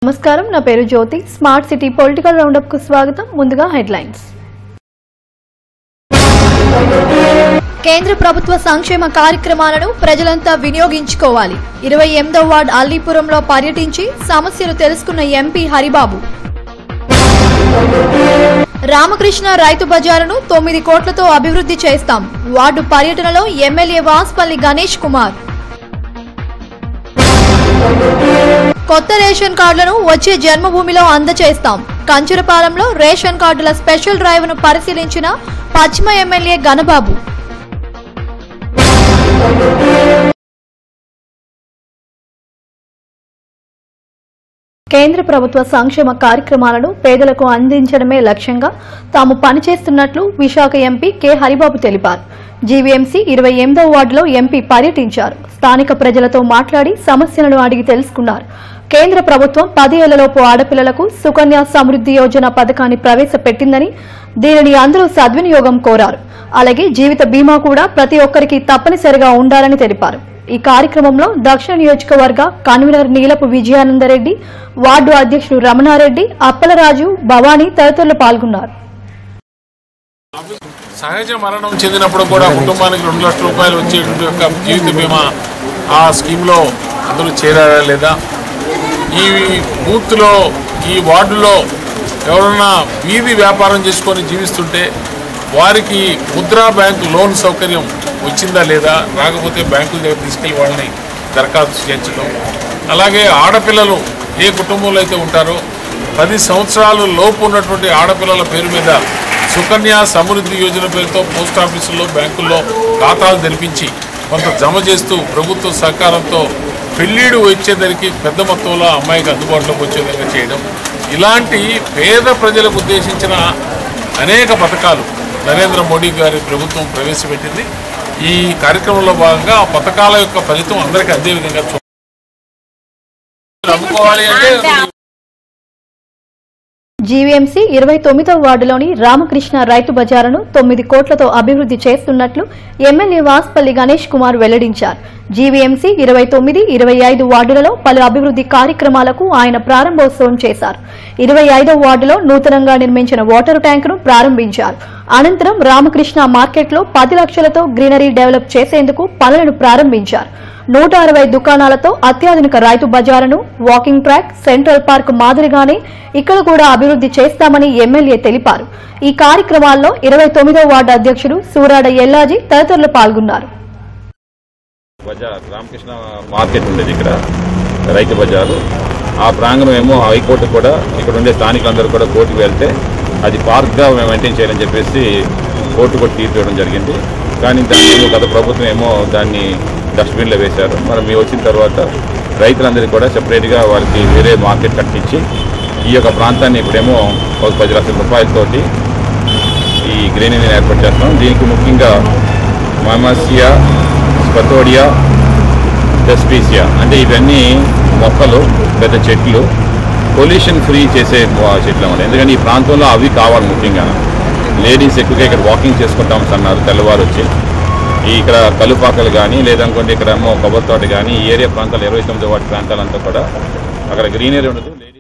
నమస్కారం నా పేరు Jyothi smart city political roundup కు స్వాగతం ముందుగా హెడ్లైన్స్ కేంద్ర ప్రభుత్వ సంక్షేమ కార్యక్రమాలను ప్రజలంతా వినియోగించుకోవాలి ఇరవై ఎనిమిదో వార్డు అల్లీపురంలో పర్యటించి సమస్యలు తెలుసుకున్న ఎంపీ హరిబాబు రామకృష్ణ రైతు బజారును తొమ్మిది కోట్లతో అభివృద్ధి చేస్తాం వార్డు పర్యటనలో ఎమ్మెల్యే వాస్పల్లి గణేష్ కుమార్ కొత్త రేషన్ కార్డులను వచ్చే జన్మభూమిలో అందజేస్తాం కంచురపాలెంలో రేషన్ కార్డుల స్పెషల్ డ్రైవ్ ను పరిశీలించిన పశ్చిమ ఎమ్మెల్యే గణబాబు కేంద్ర ప్రభుత్వ సంక్షేమ కార్యక్రమాలను పేదలకు అందించడమే లక్ష్యంగా తాము పనిచేస్తున్నట్లు విశాఖ ఎంపీ కె హరిబాబు తెలిపారు జీవీఎంసీ ఇరవై ఎనిమిదవ వార్డులో ఎంపీ పర్యటించారు స్థానిక ప్రజలతో మాట్లాడి సమస్యలను అడిగి తెలుసుకున్నారు కేంద్ర ప్రభుత్వం పది ఏళ్లలోపు ఆడపిల్లలకు సుకన్య సమృద్ధి యోజన పథకాన్ని ప్రవేశపెట్టిందని దీనిని అందరూ సద్వినియోగం కోరారు అలాగే జీవిత బీమా కూడా ప్రతి ఒక్కరికి తప్పనిసరిగా ఉండాలని తెలిపారు ఈ కార్యక్రమంలో దక్షిణ నియోజకవర్గ కన్వీనర్ నీలపు విజయానందరెడ్డి వార్డు అధ్యక్షుడు రమణారెడ్డి అప్పలరాజు భవానీ తదితరులు పాల్గొన్నారు సహజ మరణం చెందినప్పుడు కూడా కుటుంబానికి రెండు లక్షల రూపాయలు వచ్చేటువంటి యొక్క జీవిత బీమా ఆ స్కీమ్లో అందరూ చేరారా లేదా ఈ బూత్లో ఈ వార్డులో ఎవరన్నా వీధి వ్యాపారం చేసుకొని జీవిస్తుంటే వారికి ముద్రా బ్యాంకు లోన్ సౌకర్యం వచ్చిందా లేదా రాకపోతే బ్యాంకుల దగ్గర తీసుకెళ్లి వాళ్ళని దరఖాస్తు చేయించడం అలాగే ఆడపిల్లలు ఏ కుటుంబంలో అయితే ఉంటారో పది సంవత్సరాలు లోపు ఉన్నటువంటి ఆడపిల్లల పేరు మీద సుకన్య సమృద్ధి యోజన పేరుతో పోస్ట్ ఆఫీసుల్లో బ్యాంకుల్లో ఖాతాలు తెరిపించి కొంత జమ చేస్తూ ప్రభుత్వ సహకారంతో పెళ్ళిడు వచ్చేసరికి పెద్ద మొత్తంలో ఆ అమ్మాయికి అందుబాటులోకి వచ్చే విధంగా చేయడం ఇలాంటి పేద ప్రజలకు ఉద్దేశించిన అనేక పథకాలు నరేంద్ర మోడీ గారి ప్రభుత్వం ప్రవేశపెట్టింది ఈ కార్యక్రమంలో భాగంగా ఆ పథకాల యొక్క ఫలితం అందరికీ అందే విధంగా చూ నమ్ముకోవాలి అంటే జీవీఎంసీ ఇరవై తొమ్మిదవ వార్డులోని రామకృష్ణ రైతు బజారును తొమ్మిది కోట్లతో అభివృద్ధి చేస్తున్నట్లు ఎమ్మెల్యే వాస్పల్లి గణేష్ కుమార్ వెల్లడించారు జీవీఎంసీ ఇరవై తొమ్మిది ఇరవై ఐదు వార్డులలో పలు అభివృద్ధి కార్యక్రమాలకు ఆయన ప్రారంభోత్సవం చేశారు ఇరవై ఐదవ వార్డులో నూతనంగా నిర్మించిన వాటర్ ట్యాంకును ప్రారంభించారు అనంతరం రామకృష్ణ మార్కెట్లో పది లక్షలతో గ్రీనరీ డెవలప్ చేసేందుకు పనులను ప్రారంభించారు నూట అరవై దుకాణాలతో అత్యాధునిక రైతు బజారును వాకింగ్ ట్రాక్ సెంట్రల్ పార్క్ మాదిరిగానే ఇక్కడ కూడా అభివృద్ధి చేస్తామని ఎమ్మెల్యే తెలిపారు ఈ కార్యక్రమాల్లో ఇరవై తొమ్మిదో వార్డు అధ్యక్షుడు సూరాడ ఎల్లాజీ తదితరులు పాల్గొన్నారు బజార్ రామకృష్ణ మార్కెట్ ఉండేది ఇక్కడ రైతు బజారు ఆ ప్రాంగణం ఏమో హైకోర్టు కూడా ఇక్కడ ఉండే స్థానికులందరూ కూడా కోర్టుకు వెళ్తే అది పార్క్గా మేము మెయింటైన్ చేయాలని చెప్పేసి కోర్టు కూడా తీర్పు ఇవ్వడం జరిగింది కానీ దాన్ని ఏమో గత ప్రభుత్వం ఏమో దాన్ని డస్ట్బిన్లో వేశారు మరి మేము వచ్చిన తర్వాత రైతులందరికీ కూడా సెపరేట్గా వాళ్ళకి వేరే మార్కెట్ కట్టించి ఈ యొక్క ప్రాంతాన్ని ఇప్పుడేమో ఒక పది లక్షల రూపాయలతోటి ఈ గ్రీనరీని ఏర్పాటు చేస్తాం దీనికి ముఖ్యంగా మమాసియా స్పతోడియా డెస్పీసియా అంటే ఇవన్నీ మొక్కలు పెద్ద చెట్లు పొల్యూషన్ ఫ్రీ చేసే మొ- చెట్లు అన్నమాట ఎందుకంటే ఈ ప్రాంతంలో అవి కావాలి ముఖ్యంగా లేడీస్ ఎక్కువగా ఇక్కడ వాకింగ్ చేసుకుంటాం అన్నారు తెల్లవారు వచ్చి ఈ ఇక్కడ కలుపాకలు కానీ లేదనుకుంటే ఇక్కడ ఏమో కొబ్బరి తోట కానీ ఈ ఏరియా ప్రాంతాలు ఇరవై తొమ్మిది వాటి ప్రాంతాలంతా కూడా అక్కడ గ్రీనరీ ఉండదు లేడీస్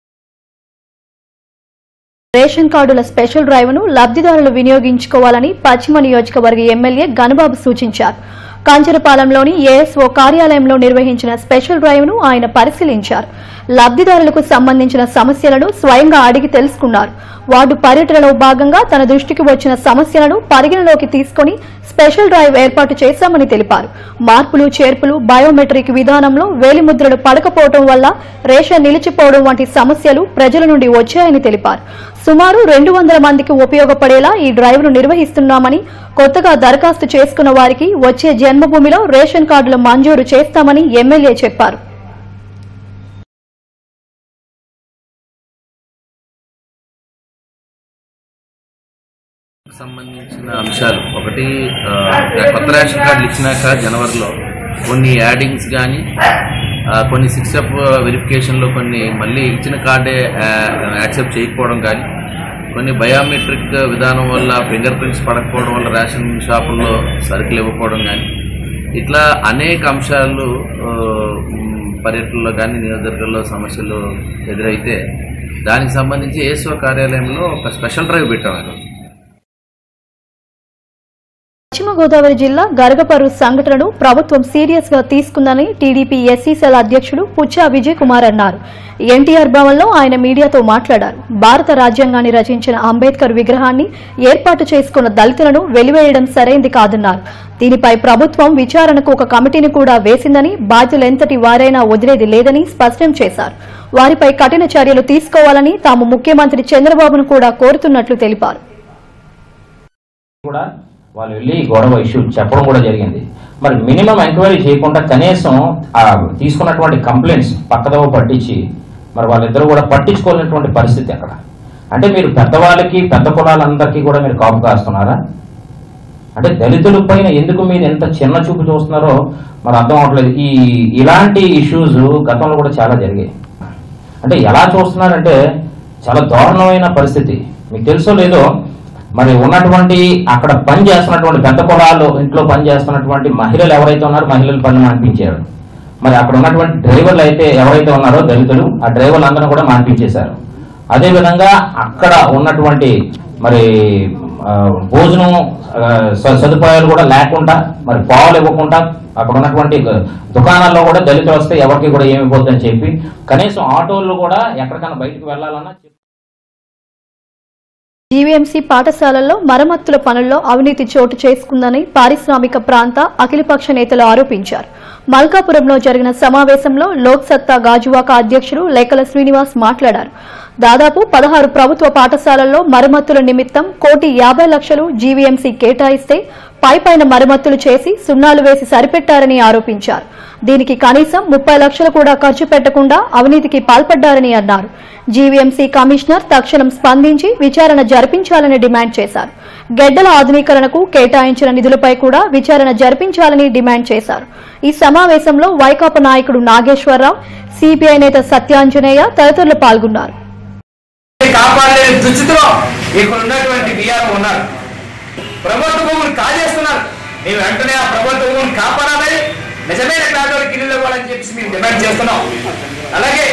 రేషన్ కార్డుల స్పెషల్ డ్రైవ్ ను లబ్ధిదారులు వినియోగించుకోవాలని పశ్చిమ నియోజకవర్గ ఎమ్మెల్యే గణబాబు సూచించారు కాంచరపాలెంలోని ఏఎస్ఓ కార్యాలయంలో నిర్వహించిన స్పెషల్ డ్రైవ్ ను ఆయన పరిశీలించారు లబ్ధిదారులకు సంబంధించిన సమస్యలను స్వయంగా అడిగి తెలుసుకున్నారు వార్డు పర్యటనలో భాగంగా తన దృష్టికి వచ్చిన సమస్యలను పరిగణలోకి తీసుకుని స్పెషల్ డ్రైవ్ ఏర్పాటు చేశామని తెలిపారు మార్పులు చేర్పులు బయోమెట్రిక్ విధానంలో వేలిముద్రలు పడకపోవడం వల్ల రేషన్ నిలిచిపోవడం వంటి సమస్యలు ప్రజల నుండి వచ్చాయని తెలిపారు సుమారు రెండు వందల మందికి ఉపయోగపడేలా ఈ డ్రైవ్ ను నిర్వహిస్తున్నామని కొత్తగా దరఖాస్తు చేసుకున్న వారికి వచ్చే జన్మభూమిలో రేషన్ కార్డులు మంజూరు చేస్తామని ఎమ్మెల్యే చెప్పారు సంబంధించిన అంశాలు ఒకటి ఆ, కొత్త రేషన్ కార్డులు ఇచ్చినాక జనవరిలో కొన్ని యాడింగ్స్ కానీ కొన్ని సిక్స్ ఎఫ్ వెరిఫికేషన్లో కొన్ని మళ్ళీ ఇచ్చిన కార్డే యాక్సెప్ట్ చేయకపోవడం కానీ కొన్ని బయోమెట్రిక్ విధానం వల్ల ఫింగర్ ప్రింట్స్ పడకపోవడం వల్ల రేషన్ షాపుల్లో సరుకులు ఇవ్వకపోవడం కానీ ఇట్లా అనేక అంశాలు ఆ, మ్, పర్యటనలో కానీ నియోజకవర్గంలో సమస్యలు ఎదురైతే దానికి సంబంధించి ఏసో కార్యాలయంలో ఒక స్పెషల్ డ్రైవ్ పెట్టాం ఈరోజు. పశ్చిమ గోదావరి జిల్లా గరగపరు సంఘటనను ప్రభుత్వం సీరియస్ గా తీసుకుందని టీడీపీ ఎస్సీసెల్ అధ్యక్షుడు పుచ్చా విజయ్ కుమార్ అన్నారు ఎన్టీఆర్ భవన్లో ఆయన మీడియాతో మాట్లాడారు భారత రాజ్యాంగాన్ని రచించిన అంబేద్కర్ విగ్రహాన్ని ఏర్పాటు చేసుకున్న దళితులను వెలివేయడం సరైంది కాదన్నారు దీనిపై ప్రభుత్వం విచారణకు ఒక కమిటీని కూడా వేసిందని బాధ్యులెంతటి వారైనా వదిలేది లేదని స్పష్టం చేశారు వారిపై కఠిన చర్యలు తీసుకోవాలని తాము ముఖ్యమంత్రి చంద్రబాబును కూడా కోరుతున్నట్లు తెలిపారు కూడా వాళ్ళు వెళ్ళి గొడవ ఇష్యూ చెప్పడం కూడా జరిగింది మరి మినిమం ఎంక్వైరీ చేయకుండా కనీసం ఆ తీసుకున్నటువంటి కంప్లైంట్స్ పక్కదవ పట్టించి మరి వాళ్ళిద్దరూ కూడా పట్టించుకోలేనటువంటి పరిస్థితి అక్కడ అంటే మీరు పెద్దవాళ్ళకి పెద్ద కులాలందరికీ కూడా మీరు కాపు కాస్తున్నారా అంటే దళితుల పైన ఎందుకు మీరు ఎంత చిన్న చూపు చూస్తున్నారో మరి అర్థం అవట్లేదు ఈ ఇలాంటి ఇష్యూస్ గతంలో కూడా చాలా జరిగాయి అంటే ఎలా చూస్తున్నారంటే చాలా దారుణమైన పరిస్థితి మీకు తెలుసో లేదో మరి ఉన్నటువంటి అక్కడ పని చేస్తున్నటువంటి పెద్ద పొలాలు ఇంట్లో పని చేస్తున్నటువంటి మహిళలు ఎవరైతే ఉన్నారో మహిళలు పని మాన్పించారు మరి అక్కడ ఉన్నటువంటి డ్రైవర్లు అయితే ఎవరైతే ఉన్నారో దళితులు ఆ డ్రైవర్లు అందరూ కూడా మాన్పించేశారు అదేవిధంగా అక్కడ ఉన్నటువంటి మరి ఆ, భోజనం ఆ, స- సదుపాయాలు కూడా లేకుండా మరి పాలు ఇవ్వకుండా అక్కడ ఉన్నటువంటి దు- దుకాణాల్లో కూడా దళితులు వస్తే ఎవరికి కూడా ఏమి ఇవ్వద్దని చెప్పి కనీసం ఆటోలు కూడా ఎక్కడికైనా బయటకు వెళ్ళాలన్నా చెప్పి జీవీఎంసీ పాఠశాలల్లో మరమ్మతుల పనుల్లో అవినీతి చోటు చేసుకుందని పారిశ్రామిక ప్రాంత అఖిలపక్ష నేతలు ఆరోపించారు మల్కాపురంలో జరిగిన సమావేశంలో లోక్ సత్తా గాజువాక అధ్యక్షుడు లేకల శ్రీనివాస్ మాట్లాడారు దాదాపు పదహారు ప్రభుత్వ పాఠశాలల్లో మరమ్మతుల నిమిత్తం కోటి యాభై లక్షలు జీవీఎంసీ కేటాయిస్తే పైపైన మరమ్మతులు చేసి సున్నాలు వేసి సరిపెట్టారని ఆరోపించారు దీనికి కనీసం ముప్పై లక్షలు కూడా ఖర్చు పెట్టకుండా అవినీతికి పాల్పడ్డారని అన్నారు జీవీఎంసీ కమిషనర్ తక్షణం స్పందించి విచారణ జరిపించాలని డిమాండ్ చేశారు గెడ్డల ఆధునీకరణకు కేటాయించిన నిధులపై కూడా విచారణ జరిపించాలని డిమాండ్ చేశారు ఈ సమావేశంలో వైకాపా నాయకుడు నాగేశ్వరరావు సిపిఐ నేత సత్యాంజనేయ తదితరులు పాల్గొన్నారు కాపాడలేని దుస్థితిలో ఇక్కడ ఉన్నటువంటి బిఆర్ ఉన్నారు ప్రభుత్వ భూములు కాజేస్తున్నారు మేము వెంటనే ఆ ప్రభుత్వ భూములు కాపాడాలని నిజమైన పేదోళ్ళకి ఇల్లు ఇవ్వాలని చెప్పేసి మేము డిమాండ్ చేస్తున్నాం అలాగే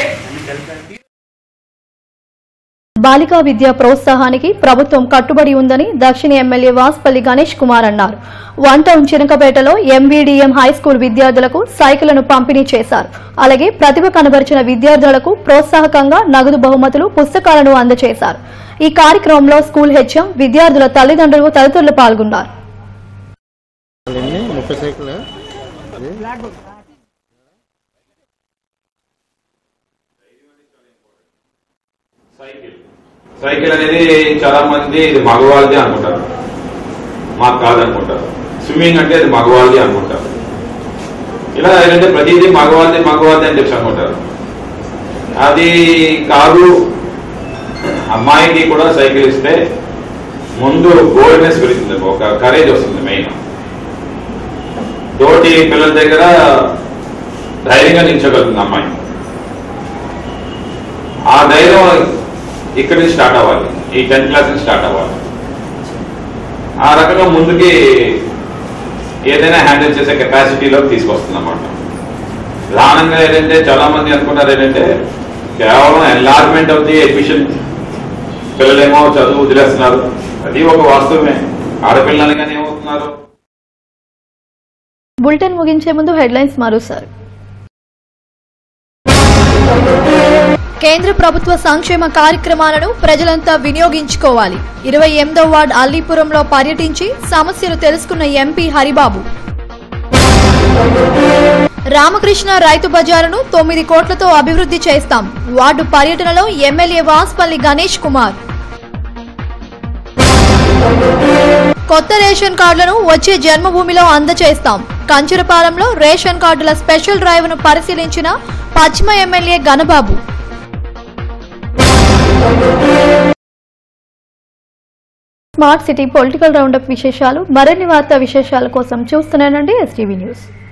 బాలికా విద్యా ప్రోత్సాహానికి ప్రభుత్వం కట్టుబడి ఉందని దక్షిణ ఎమ్మెల్యే వాస్పల్లి గణేష్ కుమార్ అన్నారు వన్ టౌన్ చినకపేటలో ఎంవీడీఎం హైస్కూల్ విద్యార్థులకు సైకిళ్లను పంపిణీ చేశారు అలాగే ప్రతిభ కనబరిచిన విద్యార్థులకు ప్రోత్సాహకంగా నగదు బహుమతులు పుస్తకాలను అందజేశారు ఈ కార్యక్రమంలో స్కూల్ హెచ్ఎం విద్యార్థుల తల్లిదండ్రులు తదితరులు పాల్గొన్నారు ముప్పై సైకిల్ సైకిల్ అనేది చాలా మంది ఇది మగవాళ్ళది అనుకుంటారు మాకు కాదనుకుంటారు స్విమ్మింగ్ అంటే అది మగవాళ్ళది అనుకుంటారు ఇలా ఏంటంటే ప్రతిదీ మగవాళ్ళది మగవాళ్ళది అని చెప్పి అనుకుంటారు అది కాదు అమ్మాయికి కూడా సైకిల్ ఇస్తే ముందు బోల్డ్నెస్ పెరుగుతుంది ఒక కరేజ్ వస్తుంది మెయిన్ తోటి పిల్లల దగ్గర ధైర్యంగా నిల్చోగలుగుతుంది అమ్మాయి ఆ ధైర్యం ఇక్కడి నుంచి స్టార్ట్ అవ్వాలి ఈ టెన్త్ క్లాస్ నుంచి స్టార్ట్ అవ్వాలి ఆ రకంగా ముందుకి ఏదైనా హ్యాండిల్ చేసే కెపాసిటీలోకి తీసుకొస్తుంది అన్నమాట ప్రధానంగా ఏంటంటే చాలా మంది అనుకున్నారు ఏంటంటే కేవలం ఎన్లార్మెంట్ ఆఫ్ ది ఎఫిషియెంట్ పిల్లలేమో చదువు వదిలేస్తున్నారు అది ఒక వాస్తవమే ఆడపిల్లలు కానీ ఏమవుతున్నారు బులెటిన్ ముగించే ముందు హెడ్లైన్స్ మరోసారి కేంద్ర ప్రభుత్వ సంక్షేమ కార్యక్రమాలను ప్రజలంతా వినియోగించుకోవాలి ఇరవై ఎనిమిదో వార్డ్ అల్లీపురంలో పర్యటించి సమస్యలు తెలుసుకున్న ఎంపీ హరిబాబు రామకృష్ణ రైతు బజారును తొమ్మిది కోట్లతో అభివృద్ధి చేస్తాం వార్డు పర్యటనలో ఎమ్మెల్యే వాస్పల్లి గణేష్ కుమార్ కొత్త రేషన్ కార్డులను వచ్చే జన్మభూమిలో అందజేస్తాం కంచురపాలెంలో రేషన్ కార్డుల స్పెషల్ డ్రైవ్ ను పరిశీలించిన పశ్చిమ MLA Ganababu smart city political roundup విశేషాలు మరిన్ని వార్తా విశేషాల కోసం చూస్తున్నానండి ఎస్టీవీ న్యూస్